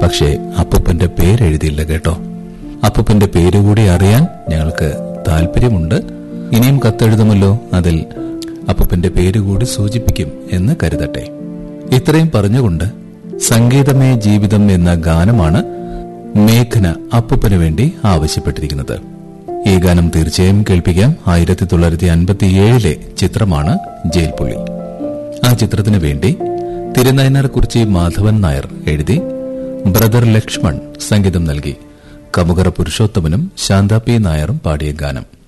പക്ഷേ അപ്പൂപ്പന്റെ പേരെഴുതിയില്ല കേട്ടോ അപ്പൂപ്പന്റെ പേരുകൂടി അറിയാൻ ഞങ്ങൾക്ക് താല്പര്യമുണ്ട് ഇനിയും കത്തെഴുതുമല്ലോ അതിൽ അപ്പൂപ്പന്റെ പേരുകൂടി സൂചിപ്പിക്കും എന്ന് കരുതട്ടെ ഇത്രയും പറഞ്ഞുകൊണ്ട് സംഗീതമേ ജീവിതം എന്ന ഗാനമാണ് മേഘന അപ്പൂപ്പന് വേണ്ടി ആവശ്യപ്പെട്ടിരിക്കുന്നത് ഈ ഗാനം തീർച്ചയായും കേൾപ്പിക്കാം ആയിരത്തി തൊള്ളായിരത്തി അൻപത്തിയേഴിലെ ചിത്രമാണ് ജയിൽപുള്ളി ആ ചിത്രത്തിനു വേണ്ടി തിരുനയനാർകുറിച്ചി മാധവൻ നായർ എഴുതി ബ്രദർ ലക്ഷ്മൺ സംഗീതം നൽകി കമുകറ പുരുഷോത്തമനും ശാന്ത പി നായറും പാടിയ ഗാനം